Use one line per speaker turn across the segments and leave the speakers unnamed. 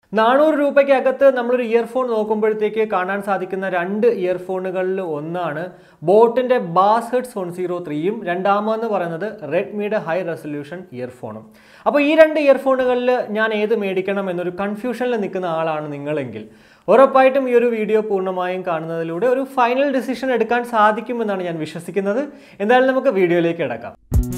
നാനൂറ് രൂപയ്ക്ക് അകത്ത് നമ്മളൊരു ഇയർഫോൺ നോക്കുമ്പോഴത്തേക്ക് കാണാൻ സാധിക്കുന്ന രണ്ട് ഇയർഫോണുകളിൽ ഒന്നാണ് ബോട്ടിൻ്റെ ബാസ് ഹെഡ്സ് വൺ സീറോ ത്രീയും രണ്ടാമതെന്ന് പറയുന്നത് റെഡ്മിയുടെ ഹൈ റെസൊല്യൂഷൻ ഇയർഫോണും അപ്പോൾ ഈ രണ്ട് ഇയർഫോണുകളിൽ ഞാൻ ഏത് മേടിക്കണം എന്നൊരു കൺഫ്യൂഷനിൽ നിൽക്കുന്ന ആളാണ് നിങ്ങളെങ്കിൽ ഉറപ്പായിട്ടും ഈ ഒരു വീഡിയോ പൂർണ്ണമായും കാണുന്നതിലൂടെ ഒരു ഫൈനൽ ഡിസിഷൻ എടുക്കാൻ സാധിക്കുമെന്നാണ് ഞാൻ വിശ്വസിക്കുന്നത് എന്തായാലും നമുക്ക് വീഡിയോയിലേക്ക് കിടക്കാം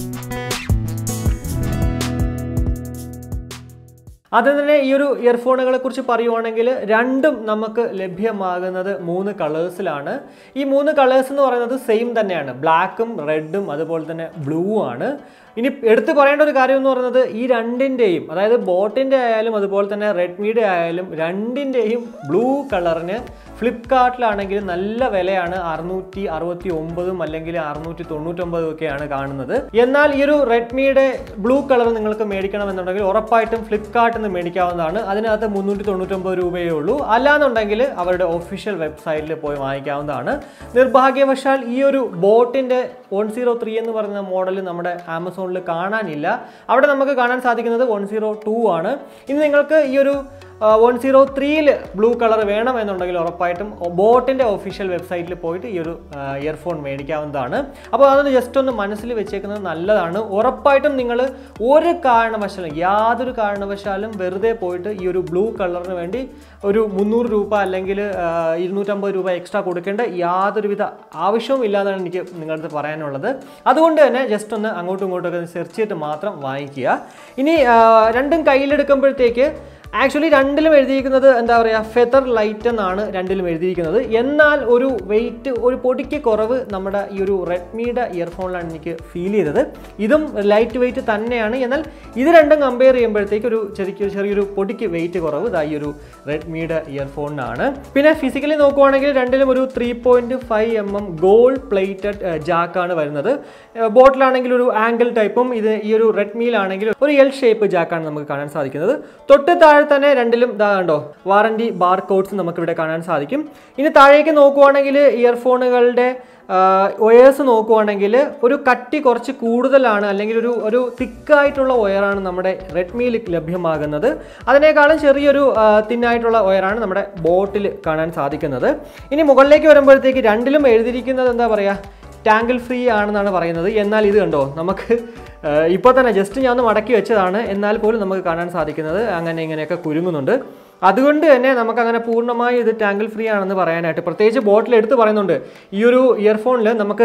ആദ്യം തന്നെ ഈ ഒരു ഇയർഫോണുകളെ കുറിച്ച് പറയുവാണെങ്കിൽ രണ്ടും നമുക്ക് ലഭ്യമാകുന്നത് മൂന്ന് കളേഴ്സിലാണ് ഈ മൂന്ന് കളേഴ്സ് എന്ന് പറയുന്നത് സെയിം തന്നെയാണ് ബ്ലാക്കും റെഡും അതുപോലെ തന്നെ ബ്ലൂ ആണ് ഇനി എടുത്തു പറയേണ്ട ഒരു കാര്യം എന്ന് പറയുന്നത് ഈ രണ്ടിൻ്റെയും അതായത് ബോട്ടിൻ്റെ ആയാലും അതുപോലെ തന്നെ റെഡ്മിയുടെ ആയാലും രണ്ടിൻ്റെയും ബ്ലൂ കളറിന് ഫ്ലിപ്കാർട്ടിലാണെങ്കിൽ നല്ല വിലയാണ് അറുന്നൂറ്റി അറുപത്തി ഒമ്പതും അല്ലെങ്കിൽ അറുന്നൂറ്റി തൊണ്ണൂറ്റൊമ്പതും ഒക്കെയാണ് കാണുന്നത് എന്നാൽ ഈ ഒരു റെഡ്മിയുടെ ബ്ലൂ കളർ നിങ്ങൾക്ക് മേടിക്കണമെന്നുണ്ടെങ്കിൽ ഉറപ്പായിട്ടും ഫ്ലിപ്കാർട്ടിൽ നിന്ന് മേടിക്കാവുന്നതാണ് അതിനകത്ത് മുന്നൂറ്റി തൊണ്ണൂറ്റൊമ്പത് രൂപയേ ഉള്ളൂ അല്ലാന്നുണ്ടെങ്കിൽ അവരുടെ ഒഫീഷ്യൽ വെബ്സൈറ്റിൽ പോയി വാങ്ങിക്കാവുന്നതാണ് നിർഭാഗ്യവശാൽ ഈ ഒരു ബോട്ടിൻ്റെ വൺ സീറോ ത്രീ എന്ന് പറയുന്ന മോഡൽ നമ്മുടെ ആമസോണിൽ കാണാനില്ല അവിടെ നമുക്ക് കാണാൻ സാധിക്കുന്നത് വൺ സീറോ ടു ആണ് ഇനി നിങ്ങൾക്ക് ഈ ഒരു വൺ സീറോ ത്രീയിൽ ബ്ലൂ കളർ വേണം എന്നുണ്ടെങ്കിൽ ഉറപ്പായിട്ടും ബോട്ടിൻ്റെ ഒഫീഷ്യൽ വെബ്സൈറ്റിൽ പോയിട്ട് ഈ ഒരു ഇയർഫോൺ മേടിക്കാവുന്നതാണ് അപ്പോൾ അതൊന്ന് ജസ്റ്റ് ഒന്ന് മനസ്സിൽ വെച്ചേക്കുന്നത് നല്ലതാണ് ഉറപ്പായിട്ടും നിങ്ങൾ ഒരു കാരണവശാലും യാതൊരു കാരണവശാലും വെറുതെ പോയിട്ട് ഈ ഒരു ബ്ലൂ കളറിന് വേണ്ടി ഒരു മുന്നൂറ് രൂപ അല്ലെങ്കിൽ ഇരുന്നൂറ്റമ്പത് രൂപ എക്സ്ട്രാ കൊടുക്കേണ്ട യാതൊരുവിധ ആവശ്യവും ഇല്ലാതാണ് എനിക്ക് നിങ്ങളടുത്ത് പറയാനുള്ളത് അതുകൊണ്ട് തന്നെ ജസ്റ്റ് ഒന്ന് അങ്ങോട്ടും ഇങ്ങോട്ടും ഒക്കെ സെർച്ച് ചെയ്തിട്ട് മാത്രം വാങ്ങിക്കുക ഇനി രണ്ടും കയ്യിലെടുക്കുമ്പോഴത്തേക്ക് ആക്ച്വലി രണ്ടിലും എഴുതിയിരിക്കുന്നത് എന്താ പറയുക ഫെതർ ലൈറ്റ് എന്നാണ് രണ്ടിലും എഴുതിയിരിക്കുന്നത് എന്നാൽ ഒരു വെയിറ്റ് ഒരു പൊടിക്ക് കുറവ് നമ്മുടെ ഈ ഒരു റെഡ്മിയുടെ ഇയർഫോണിലാണ് എനിക്ക് ഫീൽ ചെയ്തത് ഇതും ലൈറ്റ് വെയിറ്റ് തന്നെയാണ് എന്നാൽ ഇത് രണ്ടും കമ്പയർ ചെയ്യുമ്പോഴത്തേക്ക് ഒരു ചെറിയ ചെറിയൊരു പൊടിക്ക് വെയിറ്റ് കുറവ് ഇതാ ഈ ഒരു റെഡ്മിയുടെ ഇയർഫോണിനാണ് പിന്നെ ഫിസിക്കലി നോക്കുവാണെങ്കിൽ രണ്ടിലും ഒരു three point five M M gold plated ജാക്കാണ് വരുന്നത് ബോട്ടിലാണെങ്കിൽ ഒരു ആംഗിൾ ടൈപ്പും ഇത് ഈ ഒരു റെഡ്മിയിലാണെങ്കിൽ ഒരു എൽ ഷേപ്പ് ജാക്കാണ് നമുക്ക് കാണാൻ സാധിക്കുന്നത് തൊട്ട് താഴെ തന്നെ രണ്ടിലും ഇതാ കണ്ടോ വാറണ്ടി ബാർ കോഡ്സ് നമുക്ക് ഇവിടെ കാണാൻ സാധിക്കും ഇനി താഴേക്ക് നോക്കുവാണെങ്കിൽ ഇയർഫോണുകളുടെ ഒയേഴ്സ് നോക്കുവാണെങ്കിൽ ഒരു കട്ടി കുറച്ച് കൂടുതലാണ് അല്ലെങ്കിൽ ഒരു ഒരു തിക്കായിട്ടുള്ള ഒയറാണ് നമ്മുടെ റെഡ്മിയിൽ ലഭ്യമാകുന്നത് അതിനേക്കാളും ചെറിയൊരു തിന്നായിട്ടുള്ള ഒയറാണ് നമ്മുടെ ബോട്ടിൽ കാണാൻ സാധിക്കുന്നത് ഇനി മുകളിലേക്ക് വരുമ്പോഴത്തേക്ക് രണ്ടിലും എഴുതിയിരിക്കുന്നത് എന്താ പറയുക ടാങ്കിൾ ഫ്രീ ആണെന്നാണ് പറയുന്നത് എന്നാൽ ഇത് കണ്ടോ നമുക്ക് ഇപ്പോൾ തന്നെ ജസ്റ്റ് ഞാൻ ഒന്ന് മടക്കി വെച്ചതാണ് എന്നാൽ പോലും നമുക്ക് കാണാൻ സാധിക്കുന്നത് അങ്ങനെ ഇങ്ങനെയൊക്കെ കുരുങ്ങുന്നുണ്ട് അതുകൊണ്ട് തന്നെ നമുക്ക് അങ്ങനെ പൂർണ്ണമായി ഇത് ടാങ്കിൾ ഫ്രീ ആണെന്ന് പറയാനായിട്ട് പ്രത്യേകിച്ച് ബോട്ടിൽ എടുത്ത് പറയുന്നുണ്ട് ഈ ഒരു ഇയർഫോണിൽ നമുക്ക്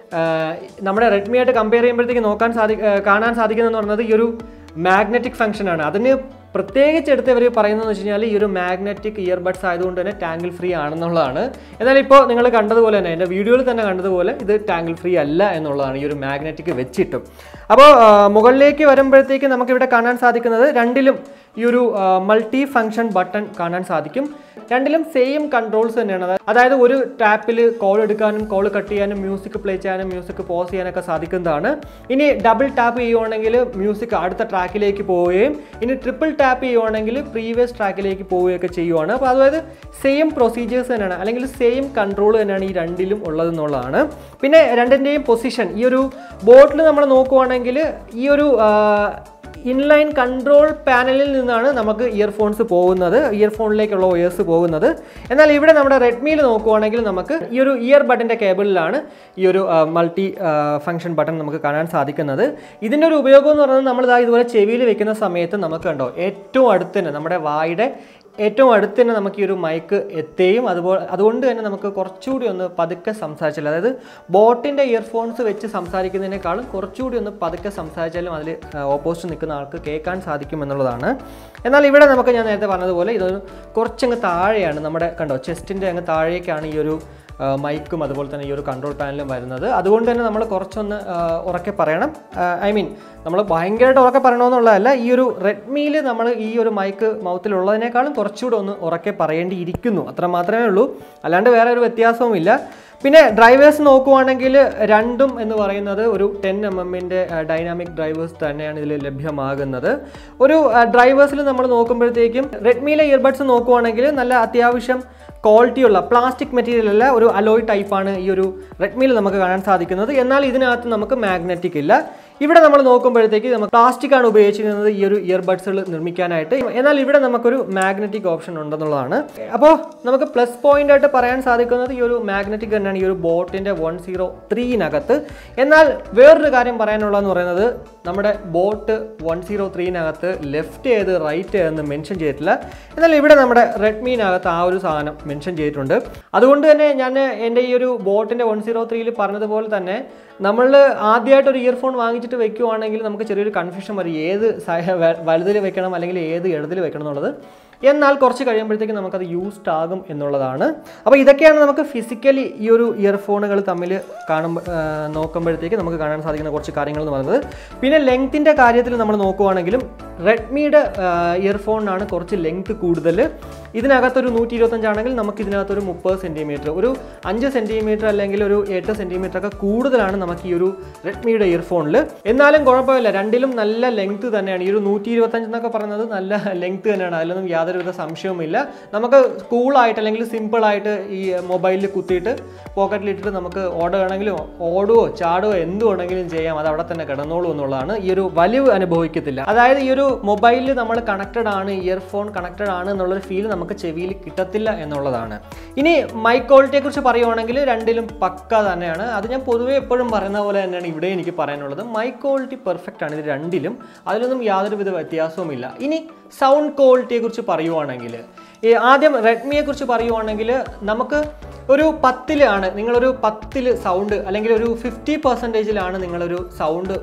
നമ്മുടെ റെഡ്മി ആയിട്ട് കമ്പയർ ചെയ്യുമ്പോഴത്തേക്ക് നോക്കാൻ സാധി കാണാൻ സാധിക്കുന്നതെന്ന് പറയുന്നത് ഈ ഒരു മാഗ്നറ്റിക് ഫംഗ്ഷനാണ് അതിന് പ്രത്യേകിച്ച് എടുത്ത് ഇവർ പറയുന്നതെന്ന് വെച്ച് കഴിഞ്ഞാൽ ഈ ഒരു മാഗ്നറ്റിക് ഇയർബഡ്സ് ആയതുകൊണ്ട് തന്നെ ടാങ്കിൾ ഫ്രീ ആണെന്നുള്ളതാണ് എന്നാൽ ഇപ്പോൾ നിങ്ങൾ കണ്ടതുപോലെ തന്നെ എൻ്റെ വീഡിയോയിൽ തന്നെ കണ്ടതുപോലെ ഇത് ടാങ്കിൾ ഫ്രീ അല്ല എന്നുള്ളതാണ് ഈ ഒരു മാഗ്നറ്റിക് വെച്ചിട്ടും അപ്പോൾ മുകളിലേക്ക് വരുമ്പോഴത്തേക്ക് നമുക്കിവിടെ കാണാൻ സാധിക്കുന്നത് രണ്ടിലും ഈ ഒരു മൾട്ടി ഫങ്ഷൻ ബട്ടൺ കാണാൻ സാധിക്കും രണ്ടിലും സെയിം കൺട്രോൾസ് തന്നെയാണ് അതായത് ഒരു ടാപ്പിൽ കോൾ എടുക്കാനും കോൾ കട്ട് ചെയ്യാനും മ്യൂസിക് പ്ലേ ചെയ്യാനും മ്യൂസിക് പോസ് ചെയ്യാനൊക്കെ സാധിക്കുന്നതാണ് ഇനി ഡബിൾ ടാപ്പ് ചെയ്യുവാണെങ്കിൽ മ്യൂസിക് അടുത്ത ട്രാക്കിലേക്ക് പോവുകയും ഇനി ട്രിപ്പിൾ ടാപ്പ് ചെയ്യുവാണെങ്കിൽ പ്രീവിയസ് ട്രാക്കിലേക്ക് പോവുകയൊക്കെ ചെയ്യുവാണ് അപ്പോൾ അതായത് സെയിം പ്രൊസീജിയേഴ്സ് തന്നെയാണ് അല്ലെങ്കിൽ സെയിം കൺട്രോൾ തന്നെയാണ് ഈ രണ്ടിലും ഉള്ളതെന്നുള്ളതാണ് പിന്നെ രണ്ടിൻ്റെയും പൊസിഷൻ ഈ ഒരു ബോട്ടിൽ നമ്മൾ നോക്കുവാണെങ്കിൽ ഈ ഒരു ഇൻലൈൻ കൺട്രോൾ പാനലിൽ നിന്നാണ് നമുക്ക് ഇയർഫോൺസ് പോകുന്നത് ഇയർഫോണിലേക്കുള്ള ഒയേഴ്സ് പോകുന്നത് എന്നാൽ ഇവിടെ നമ്മുടെ റെഡ്മിയിൽ നോക്കുവാണെങ്കിൽ നമുക്ക് ഈ ഒരു ഇയർ ബട്ടൻ്റെ കേബിളിലാണ് ഈ ഒരു മൾട്ടി ഫംഗ്ഷൻ ബട്ടൺ നമുക്ക് കാണാൻ സാധിക്കുന്നത് ഇതിൻ്റെ ഒരു ഉപയോഗം എന്ന് പറയുന്നത് നമ്മൾ ഇതുപോലെ ചെവിയിൽ വെക്കുന്ന സമയത്ത് നമുക്ക് കണ്ടോ ഏറ്റവും അടുത്ത് തന്നെ നമ്മുടെ വായുടെ ഏറ്റവും അടുത്ത് തന്നെ നമുക്ക് ഈ ഒരു മൈക്ക് എത്തുകയും അതുപോലെ അതുകൊണ്ട് തന്നെ നമുക്ക് കുറച്ചുകൂടി ഒന്ന് പതുക്കെ സംസാരിച്ചാൽ അതായത് ബോട്ടിൻ്റെ ഇയർഫോൺസ് വെച്ച് സംസാരിക്കുന്നതിനേക്കാളും കുറച്ചുകൂടി ഒന്ന് പതുക്കെ സംസാരിച്ചാലും അതിൽ ഓപ്പോസിറ്റ് നിൽക്കുന്ന ആൾക്ക് കേൾക്കാൻ സാധിക്കും എന്നുള്ളതാണ് എന്നാൽ ഇവിടെ നമുക്ക് ഞാൻ നേരത്തെ പറഞ്ഞതുപോലെ ഇതൊരു കുറച്ചങ്ങ് താഴെയാണ് നമ്മുടെ കണ്ടോ ചെസ്റ്റിൻ്റെ അങ്ങ് താഴേക്കാണ് ഈ ഒരു മൈക്കും അതുപോലെ തന്നെ ഈ ഒരു കൺട്രോൾ പാനലും വരുന്നത് അതുകൊണ്ട് തന്നെ നമ്മൾ കുറച്ചൊന്ന് ഉറക്കെ പറയണം ഐ മീൻ നമ്മൾ ഭയങ്കരമായിട്ട് ഉറക്കെ പറയണമെന്നുള്ളതല്ല ഈ ഒരു റെഡ്മിയിൽ നമ്മൾ ഈ ഒരു മൈക്ക് മൗത്തിലുള്ളതിനേക്കാളും കുറച്ചുകൂടെ ഒന്ന് ഉറക്കെ പറയേണ്ടിയിരിക്കുന്നു അത്ര മാത്രമേ ഉള്ളൂ അല്ലാണ്ട് വേറെ ഒരു വ്യത്യാസവുമില്ല പിന്നെ ഡ്രൈവേഴ്സ് നോക്കുവാണെങ്കിൽ രണ്ടും എന്ന് പറയുന്നത് ഒരു ടെൻ എം എമ്മിൻ്റെ ഡൈനാമിക് ഡ്രൈവേഴ്സ് തന്നെയാണ് ഇതിൽ ലഭ്യമാകുന്നത് ഒരു ഡ്രൈവേഴ്സിൽ നമ്മൾ നോക്കുമ്പോഴത്തേക്കും റെഡ്മിയിലെ ഇയർബഡ്സ് നോക്കുവാണെങ്കിൽ നല്ല അത്യാവശ്യം ക്വാളിറ്റിയുള്ള പ്ലാസ്റ്റിക് മെറ്റീരിയൽ അല്ല ഒരു അലോയ് ടൈപ്പാണ് ഈ ഒരു റെഡ്മിയിൽ നമുക്ക് കാണാൻ സാധിക്കുന്നത് എന്നാൽ ഇതിനകത്ത് നമുക്ക് മാഗ്നറ്റിക് ഇല്ല ഇവിടെ നമ്മൾ നോക്കുമ്പോഴത്തേക്ക് നമുക്ക് പ്ലാസ്റ്റിക് ആണ് ഉപയോഗിച്ചിരുന്നത് ഈ ഒരു ഇയർബഡ്സുകൾ നിർമ്മിക്കാനായിട്ട് എന്നാൽ ഇവിടെ നമുക്കൊരു മാഗ്നറ്റിക് ഓപ്ഷൻ ഉണ്ടെന്നുള്ളതാണ് അപ്പോൾ നമുക്ക് പ്ലസ് പോയിന്റ് ആയിട്ട് പറയാൻ സാധിക്കുന്നത് ഈ ഒരു മാഗ്നറ്റിക് തന്നെയാണ് ഈ ഒരു ബോട്ടിൻ്റെ വൺ സീറോ ത്രീനകത്ത് എന്നാൽ വേറൊരു കാര്യം പറയാനുള്ളതെന്ന് പറയുന്നത് നമ്മുടെ ബോട്ട് വൺ സീറോ ത്രീനകത്ത് ലെഫ്റ്റ് ഏത് റൈറ്റ് എന്ന് മെൻഷൻ ചെയ്തിട്ടില്ല എന്നാൽ ഇവിടെ നമ്മുടെ റെഡ്മിനകത്ത് ആ ഒരു സാധനം മെൻഷൻ ചെയ്തിട്ടുണ്ട് അതുകൊണ്ട് തന്നെ ഞാൻ എൻ്റെ ഈ ഒരു ബോട്ടിൻ്റെ വൺ സീറോ ത്രീയിൽ പറഞ്ഞതുപോലെ തന്നെ നമ്മൾ ആദ്യമായിട്ട് ഒരു ഇയർഫോൺ വാങ്ങിച്ചിട്ട് വെക്കുവാണെങ്കിൽ നമുക്ക് ചെറിയൊരു കൺഫ്യൂഷൻ വരും ഏത് വലുതിൽ വെക്കണം അല്ലെങ്കിൽ ഏത് ഇടതിൽ വെക്കണം എന്നുള്ളത് എന്നാൽ കുറച്ച് കഴിയുമ്പോഴത്തേക്ക് നമുക്കത് യൂസ്ഡ് ആകും എന്നുള്ളതാണ് അപ്പോൾ ഇതൊക്കെയാണ് നമുക്ക് ഫിസിക്കലി ഈ ഒരു ഇയർഫോണുകൾ തമ്മിൽ കാണുമ്പോൾ നോക്കുമ്പോഴത്തേക്ക് നമുക്ക് കാണാൻ സാധിക്കുന്ന കുറച്ച് കാര്യങ്ങൾ എന്ന് പറയുന്നത് പിന്നെ ലെങ്ത്തിൻ്റെ കാര്യത്തിൽ നമ്മൾ നോക്കുവാണെങ്കിലും റെഡ്മിയുടെ ഇയർഫോണിനാണ് കുറച്ച് ലെങ്ത് കൂടുതൽ ഇതിനകത്തൊരു നൂറ്റി ഇരുപത്തഞ്ചാണെങ്കിൽ നമുക്ക് ഇതിനകത്തൊരു മുപ്പത് സെൻറ്റിമീറ്റർ ഒരു അഞ്ച് സെൻറ്റിമീറ്റർ അല്ലെങ്കിൽ ഒരു എട്ട് സെൻറ്റിമീറ്റർ ഒക്കെ കൂടുതലാണ് നമുക്ക് ഈ ഒരു റെഡ്മിയുടെ ഇയർഫോണിൽ എന്നാലും കുഴപ്പമില്ല രണ്ടിലും നല്ല ലെങ്ത് തന്നെയാണ് ഈ ഒരു നൂറ്റി ഇരുപത്തഞ്ച് എന്നൊക്കെ പറയുന്നത് നല്ല ലെങ്ത് തന്നെയാണ് അതിലൊന്നും യാതൊരുവിധ സംശയവുമില്ല നമുക്ക് കൂളായിട്ട് അല്ലെങ്കിൽ സിമ്പിളായിട്ട് ഈ മൊബൈലിൽ കുത്തിയിട്ട് പോക്കറ്റിലിട്ടിട്ട് നമുക്ക് ഓടുകയാണെങ്കിലും ഓടുകയോ ചാടുകയോ എന്ത് വേണമെങ്കിലും ചെയ്യാം അത് അവിടെ തന്നെ കിടന്നോളൂ എന്നുള്ളതാണ് ഈ ഒരു വലിവ് അനുഭവിക്കത്തില്ല അതായത് ഈ ഒരു മൊബൈലിൽ നമ്മൾ കണക്റ്റഡ് ആണ് ഇയർഫോൺ കണക്റ്റഡ് ആണ് എന്നുള്ളൊരു ഫീൽ നമുക്ക് ചെവിയിൽ കിട്ടത്തില്ല എന്നുള്ളതാണ് ഇനി മൈക്ക് ക്വാളിറ്റിയെ കുറിച്ച് പറയുവാണെങ്കിൽ രണ്ടിലും പക്ക തന്നെയാണ് അത് ഞാൻ പൊതുവേ എപ്പോഴും പറയുന്ന പോലെ തന്നെയാണ് ഇവിടെ എനിക്ക് പറയാനുള്ളത് മൈക്ക് ക്വാളിറ്റി പെർഫെക്റ്റ് ആണ് ഇത് രണ്ടിലും അതിലൊന്നും യാതൊരുവിധ വ്യത്യാസവുമില്ല ഇനി സൗണ്ട് ക്വാളിറ്റിയെ കുറിച്ച് പറയുവാണെങ്കിൽ ഈ ആദ്യം റെഡ്മിയെ കുറിച്ച് പറയുവാണെങ്കിൽ നമുക്ക് ഒരു പത്തിലാണ് നിങ്ങളൊരു പത്തിൽ സൗണ്ട് അല്ലെങ്കിൽ ഒരു ഫിഫ്റ്റി പെർസെൻറ്റേജിലാണ് നിങ്ങളൊരു സൗണ്ട്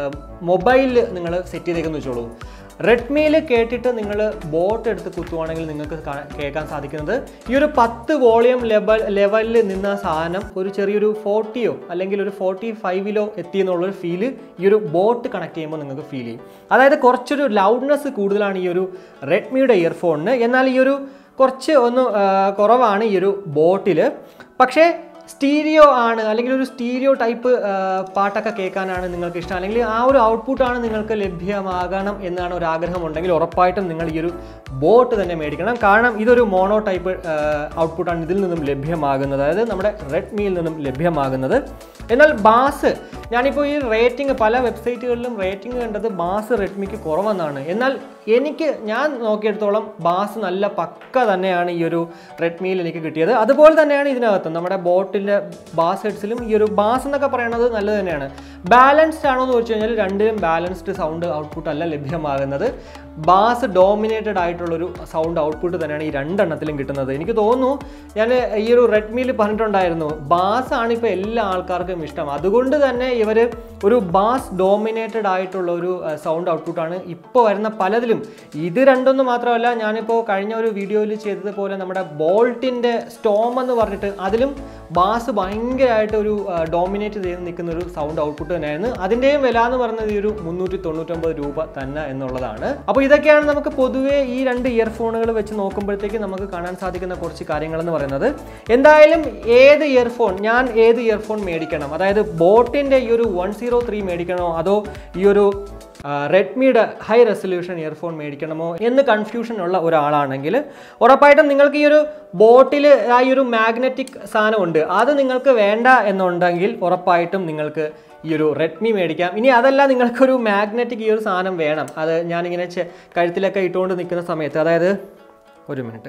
മൊബൈലിൽ നിങ്ങൾ സെറ്റ് ചെയ്തേക്കെന്ന് വെച്ചോളൂ റെഡ്മിയിൽ കേട്ടിട്ട് നിങ്ങൾ ബോട്ട് എടുത്ത് കുത്തുവാണെങ്കിൽ നിങ്ങൾക്ക് കാ- കേൾക്കാൻ സാധിക്കുന്നത് ഈ ഒരു പത്ത് വോളിയം ലെവൽ ലെവലിൽ നിന്ന സാധനം ഒരു ചെറിയൊരു ഫോർട്ടിയോ അല്ലെങ്കിൽ ഒരു ഫോർട്ടി ഫൈവിലോ എത്തി എന്നുള്ളൊരു ഫീല് ഈ ഒരു ബോട്ട് കണക്ട് ചെയ്യുമ്പോൾ നിങ്ങൾക്ക് ഫീൽ ചെയ്യും അതായത് കുറച്ചൊരു ലൗഡ്നെസ് കൂടുതലാണ് ഈ ഒരു റെഡ്മിയുടെ ഇയർഫോണിന് എന്നാൽ ഈ ഒരു കുറച്ച് ഒന്ന് ആ, കുറവാണ് ഈ ഒരു ബോട്ടിൽ പക്ഷേ സ്റ്റീരിയോ ആണ് അല്ലെങ്കിൽ ഒരു സ്റ്റീരിയോ ടൈപ്പ് പാട്ടൊക്കെ കേൾക്കാനാണ് നിങ്ങൾക്ക് ഇഷ്ടം അല്ലെങ്കിൽ ആ ഒരു ഔട്ട്പുട്ടാണ് നിങ്ങൾക്ക് ലഭ്യമാകണം എന്നാണ് ഒരു ആഗ്രഹം ഉണ്ടെങ്കിൽ ഉറപ്പായിട്ടും നിങ്ങൾ ഈ ഒരു ബോട്ട് തന്നെ മേടിക്കണം കാരണം ഇതൊരു മോണോ ടൈപ്പ് ഔട്ട്പുട്ടാണ് ഇതിൽ നിന്നും ലഭ്യമാകുന്നത് അതായത് നമ്മുടെ റെഡ്മിയിൽ നിന്നും ലഭ്യമാകുന്നത് എന്നാൽ ബാസ് ഞാനിപ്പോൾ ഈ റേറ്റിംഗ് പല വെബ്സൈറ്റുകളിലും റേറ്റിംഗ് കണ്ടത് ബാസ് റെഡ്മിക്ക് കുറവെന്നാണ് എന്നാൽ എനിക്ക് ഞാൻ നോക്കിയെടുത്തോളം ബാസ് നല്ല പക്ക തന്നെയാണ് ഈ ഒരു റെഡ്മിയിൽ എനിക്ക് കിട്ടിയത് അതുപോലെ തന്നെയാണ് ഇതിനകത്ത് നമ്മുടെ ബോട്ടിൻ്റെ ബാസ് ഹെഡ്സിലും ഈ ഒരു ബാസ് എന്നൊക്കെ പറയുന്നത് നല്ലത് തന്നെയാണ് ബാലൻസ്ഡ് ആണോ എന്ന് ചോദിച്ചു കഴിഞ്ഞാൽ രണ്ടിലും ബാലൻസ്ഡ് സൗണ്ട് ഔട്ട്പുട്ട് അല്ല ലഭ്യമാകുന്നത് ബാസ് ഡോമിനേറ്റഡ് ആയിട്ടുള്ളൊരു സൗണ്ട് ഔട്ട്പുട്ട് തന്നെയാണ് ഈ രണ്ടെണ്ണത്തിലും കിട്ടുന്നത് എനിക്ക് തോന്നുന്നു ഞാൻ ഈ ഒരു റെഡ്മിയിൽ പറഞ്ഞിട്ടുണ്ടായിരുന്നു ബാസ് ആണ് ഇപ്പോൾ എല്ലാ ആൾക്കാർക്കും ഇഷ്ടം അതുകൊണ്ട് തന്നെ ഇവർ ഒരു ബാസ് ഡോമിനേറ്റഡ് ആയിട്ടുള്ള ഒരു സൗണ്ട് ഔട്ട്പുട്ടാണ് ഇപ്പോൾ വരുന്ന പലതിലും ഇത് രണ്ടൊന്നും മാത്രമല്ല ഞാനിപ്പോൾ കഴിഞ്ഞ ഒരു വീഡിയോയിൽ ചെയ്തതുപോലെ നമ്മുടെ ബോൾട്ടിൻ്റെ സ്റ്റോം എന്ന് പറഞ്ഞിട്ട് അതിലും ബാസ് ഭയങ്കരമായിട്ട് ഒരു ഡോമിനേറ്റ് ചെയ്ത് നിൽക്കുന്ന ഒരു സൗണ്ട് ഔട്ട്പുട്ട് തന്നെയായിരുന്നു അതിൻ്റെയും വില എന്ന് പറയുന്നത് ഈ ഒരു മുന്നൂറ്റി തൊണ്ണൂറ്റൊമ്പത് രൂപ തന്നെ എന്നുള്ളതാണ് അപ്പോൾ ഇതൊക്കെയാണ് നമുക്ക് പൊതുവേ ഈ രണ്ട് ഇയർഫോണുകൾ വെച്ച് നോക്കുമ്പോഴത്തേക്ക് നമുക്ക് കാണാൻ സാധിക്കുന്ന കുറച്ച് കാര്യങ്ങൾ എന്ന് പറയുന്നത് എന്തായാലും ഏത് ഇയർഫോൺ ഞാൻ ഏത് ഇയർഫോൺ മേടിക്കണം അതായത് ബോട്ടിൻ്റെ ഈ ഒരു വൺ സീറോ ത്രീ മേടിക്കണോ അതോ ഈ ഒരു റെഡ്മിയുടെ ഹൈ റെസൊല്യൂഷൻ ഇയർഫോൺ മേടിക്കണമോ എന്ന് കൺഫ്യൂഷൻ ഉള്ള ഒരാളാണെങ്കിൽ ഉറപ്പായിട്ടും നിങ്ങൾക്ക് ഈ ഒരു ബോട്ടിൽ ആ ഈ ഒരു മാഗ്നറ്റിക് സാധനം ഉണ്ട് അത് നിങ്ങൾക്ക് വേണ്ട എന്നുണ്ടെങ്കിൽ ഉറപ്പായിട്ടും നിങ്ങൾക്ക് ഈ ഒരു റെഡ്മി മേടിക്കാം ഇനി അതല്ല നിങ്ങൾക്കൊരു മാഗ്നറ്റിക് ഈ ഒരു സാധനം വേണം അത് ഞാനിങ്ങനെ ചെ- കഴുത്തിലൊക്കെ ഇട്ടുകൊണ്ട് നിൽക്കുന്ന സമയത്ത് അതായത് ഒരു മിനിറ്റ്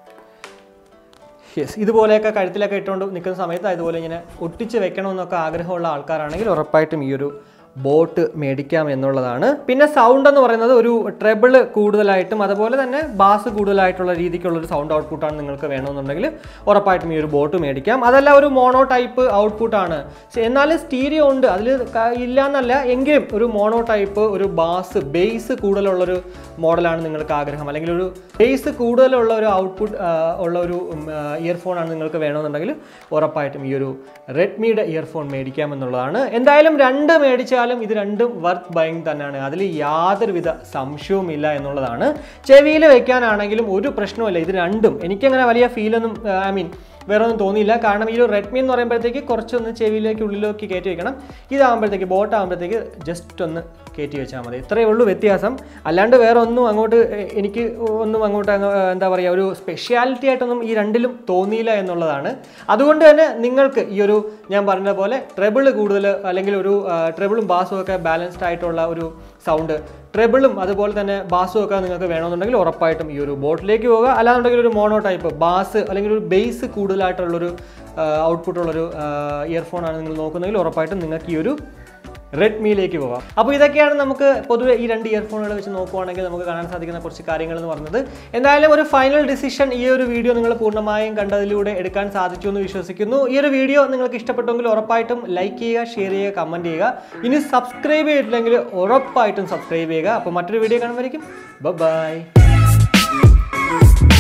യെസ് ഇതുപോലെയൊക്കെ കഴുത്തിലൊക്കെ ഇട്ടുകൊണ്ട് നിൽക്കുന്ന സമയത്ത് അതുപോലെ ഇങ്ങനെ ഒട്ടിച്ച് വെക്കണമെന്നൊക്കെ ആഗ്രഹമുള്ള ആൾക്കാരാണെങ്കിൽ ഉറപ്പായിട്ടും ഈ ഒരു ബോട്ട് മേടിക്കാം എന്നുള്ളതാണ് പിന്നെ സൗണ്ട് എന്ന് പറയുന്നത് ഒരു ട്രെബിൾ കൂടുതലായിട്ടും അതുപോലെ തന്നെ ബാസ് കൂടുതലായിട്ടുള്ള രീതിക്കുള്ള ഒരു സൗണ്ട് ഔട്ട്പുട്ടാണ് നിങ്ങൾക്ക് വേണമെന്നുണ്ടെങ്കിൽ ഉറപ്പായിട്ടും ഈ ഒരു ബോട്ട് മേടിക്കാം അതല്ല ഒരു മോണോ ടൈപ്പ് ഔട്ട്പുട്ടാണ് എന്നാലും സ്റ്റീരിയോ ഉണ്ട് അതിൽ ഇല്ല എന്നല്ല എങ്കിലും ഒരു മോണോ ടൈപ്പ് ഒരു ബാസ് ബേസ് കൂടുതലുള്ളൊരു മോഡലാണ് നിങ്ങൾക്ക് ആഗ്രഹം അല്ലെങ്കിൽ ഒരു ബേസ് കൂടുതലുള്ള ഒരു ഔട്ട്പുട്ട് ഉള്ള ഒരു ഇയർഫോൺ ആണ് നിങ്ങൾക്ക് വേണമെന്നുണ്ടെങ്കിൽ ഉറപ്പായിട്ടും ഈ ഒരു റെഡ്മിയുടെ ഇയർഫോൺ മേടിക്കാമെന്നുള്ളതാണ് എന്തായാലും രണ്ട് മേടിച്ചാലും ഇത് രണ്ടും വർത്ത് ബൈങ് തന്നെയാണ് അതിൽ യാതൊരുവിധ സംശയവുമില്ല എന്നുള്ളതാണ് ചെവിയിൽ വെക്കാനാണെങ്കിലും ഒരു പ്രശ്നവുമില്ല ഇത് രണ്ടും എനിക്കങ്ങനെ വലിയ ഫീലൊന്നും ഐ മീൻ വേറെ ഒന്നും തോന്നിയില്ല കാരണം ഈ ഒരു റെഡ്മി എന്ന് പറയുമ്പോഴത്തേക്ക് കുറച്ചൊന്ന് ചെവിയിലേക്ക് ഉള്ളിലേക്ക് കയറ്റി വെക്കണം ഇതാകുമ്പോഴത്തേക്ക് ബോട്ട് ആകുമ്പോഴത്തേക്ക് ജസ്റ്റ് ഒന്ന് കയറ്റി വെച്ചാൽ മതി ഇത്രയേ ഉള്ളൂ വ്യത്യാസം അല്ലാണ്ട് വേറെ ഒന്നും അങ്ങോട്ട് എ- എനിക്ക് ഒന്നും അങ്ങോട്ട് അങ്ങ് എന്താ പറയുക ഒരു സ്പെഷ്യാലിറ്റി ആയിട്ടൊന്നും ഈ രണ്ടിലും തോന്നിയില്ല എന്നുള്ളതാണ് അതുകൊണ്ട് തന്നെ നിങ്ങൾക്ക് ഈ ഒരു ഞാൻ പറഞ്ഞ പോലെ ട്രെബിൾ കൂടുതൽ അല്ലെങ്കിൽ ഒരു ട്രെബിളും ബാസും ഒക്കെ ബാലൻസ്ഡ് ആയിട്ടുള്ള ഒരു സൗണ്ട് ട്രെബിളും അതുപോലെ തന്നെ ബാസും ഒക്കെ നിങ്ങൾക്ക് വേണമെന്നുണ്ടെങ്കിൽ ഉറപ്പായിട്ടും ഈ ഒരു ബോട്ടിലേക്ക് പോവുക അല്ലാന്നുണ്ടെങ്കിൽ ഒരു മോണോ ടൈപ്പ് ബാസ് അല്ലെങ്കിൽ ഒരു ബേസ് കൂടുതലായിട്ടുള്ളൊരു ഔട്ട്പുട്ട് ഉള്ളൊരു ഇയർഫോൺ ആണ് നിങ്ങൾ നോക്കുന്നെങ്കിൽ ഉറപ്പായിട്ടും നിങ്ങൾക്ക് ഈ ഒരു റെഡ്മിയിലേക്ക് പോകാം അപ്പോൾ ഇതൊക്കെയാണ് നമുക്ക് പൊതുവെ ഈ രണ്ട് ഇയർഫോണുകൾ വെച്ച് നോക്കുവാണെങ്കിൽ നമുക്ക് കാണാൻ സാധിക്കുന്ന കുറച്ച് കാര്യങ്ങൾ എന്ന് പറഞ്ഞത് എന്തായാലും ഒരു ഫൈനൽ ഡിസിഷൻ ഈ ഒരു വീഡിയോ നിങ്ങൾ പൂർണ്ണമായും കണ്ടതിലൂടെ എടുക്കാൻ സാധിച്ചു എന്ന് വിശ്വസിക്കുന്നു ഈ ഒരു വീഡിയോ നിങ്ങൾക്ക് ഇഷ്ടപ്പെട്ടെങ്കിൽ ഉറപ്പായിട്ടും ലൈക്ക് ചെയ്യുക ഷെയർ ചെയ്യുക കമൻറ്റ് ചെയ്യുക ഇനി സബ്സ്ക്രൈബ് ചെയ്തിട്ടില്ലെങ്കിൽ ഉറപ്പായിട്ടും സബ്സ്ക്രൈബ് ചെയ്യുക അപ്പോൾ മറ്റൊരു വീഡിയോ കാണുമ്പോഴേക്കും ബൈ